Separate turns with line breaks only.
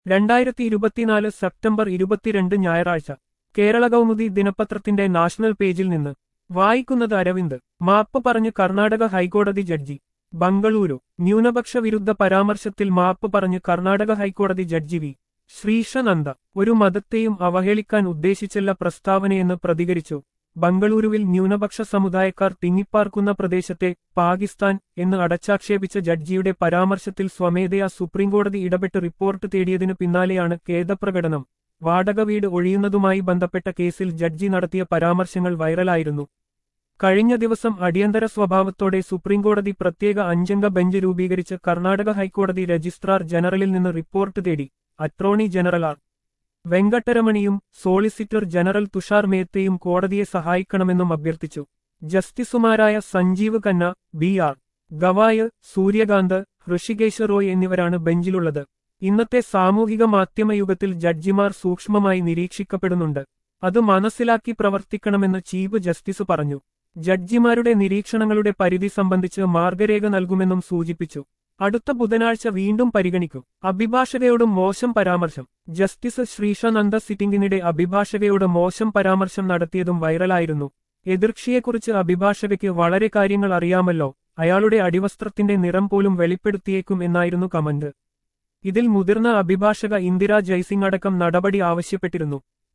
രണ്ടായിരത്തി ഇരുപത്തിനാല് സെപ്റ്റംബർ ഇരുപത്തിരണ്ട് ഞായറാഴ്ച കേരള കൗമുദി ദിനപത്രത്തിന്റെ നാഷണൽ പേജിൽ നിന്ന് വായിക്കുന്നത് അരവിന്ദ് മാപ്പ് പറഞ്ഞ് കർണാടക ഹൈക്കോടതി ജഡ്ജി ബംഗളൂരു ന്യൂനപക്ഷ വിരുദ്ധ പരാമർശത്തിൽ മാപ്പ് പറഞ്ഞ് കർണാടക ഹൈക്കോടതി ജഡ്ജി വി ശ്രീഷനന്ദ ഒരു മതത്തെയും അവഹേളിക്കാൻ ഉദ്ദേശിച്ചല്ല പ്രസ്താവനയെന്ന് പ്രതികരിച്ചു ബംഗളൂരുവിൽ ന്യൂനപക്ഷ സമുദായക്കാർ തിങ്ങിപ്പാർക്കുന്ന പ്രദേശത്തെ പാകിസ്ഥാൻ എന്ന് അടച്ചാക്ഷേപിച്ച ജഡ്ജിയുടെ പരാമർശത്തിൽ സ്വമേധയാ സുപ്രീംകോടതി ഇടപെട്ട് റിപ്പോർട്ട് തേടിയതിനു പിന്നാലെയാണ് ഖേദപ്രകടനം വാടക വീട് ഒഴിയുന്നതുമായി ബന്ധപ്പെട്ട കേസിൽ ജഡ്ജി നടത്തിയ പരാമർശങ്ങൾ വൈറലായിരുന്നു കഴിഞ്ഞ ദിവസം അടിയന്തര സ്വഭാവത്തോടെ സുപ്രീംകോടതി പ്രത്യേക അഞ്ചംഗ ബെഞ്ച് രൂപീകരിച്ച് കർണാടക ഹൈക്കോടതി രജിസ്ട്രാർ ജനറലിൽ നിന്ന് റിപ്പോർട്ട് തേടി അറ്റോർണി ജനറൽ ആർ വെങ്കട്ടരമണിയും സോളിസിറ്റർ ജനറൽ തുഷാർ മേത്തയും കോടതിയെ സഹായിക്കണമെന്നും അഭ്യർത്ഥിച്ചു ജസ്റ്റിസുമാരായ സഞ്ജീവ് ഖന്ന ബി ആർ ഗവായ് സൂര്യകാന്ത് ഹൃഷികേശ് റോയ് എന്നിവരാണ് ബെഞ്ചിലുള്ളത് ഇന്നത്തെ സാമൂഹിക മാധ്യമയുഗത്തിൽ ജഡ്ജിമാർ സൂക്ഷ്മമായി നിരീക്ഷിക്കപ്പെടുന്നുണ്ട് അത് മനസ്സിലാക്കി പ്രവർത്തിക്കണമെന്ന് ചീഫ് ജസ്റ്റിസ് പറഞ്ഞു ജഡ്ജിമാരുടെ നിരീക്ഷണങ്ങളുടെ പരിധി സംബന്ധിച്ച് മാർഗരേഖ നൽകുമെന്നും സൂചിപ്പിച്ചു അടുത്ത ബുധനാഴ്ച വീണ്ടും പരിഗണിക്കും അഭിഭാഷകയോടും മോശം പരാമർശം ജസ്റ്റിസ് ശ്രീഷാനന്ദ സിറ്റിംഗിനിടെ അഭിഭാഷകയോട് മോശം പരാമർശം നടത്തിയതും വൈറലായിരുന്നു എതിർക്ഷിയെക്കുറിച്ച് അഭിഭാഷകയ്ക്ക് വളരെ കാര്യങ്ങൾ അറിയാമല്ലോ അയാളുടെ അടിവസ്ത്രത്തിന്റെ നിറം പോലും വെളിപ്പെടുത്തിയേക്കും എന്നായിരുന്നു കമന്റ് ഇതിൽ മുതിർന്ന അഭിഭാഷക ഇന്ദിര ജയ്സിംഗ് അടക്കം നടപടി ആവശ്യപ്പെട്ടിരുന്നു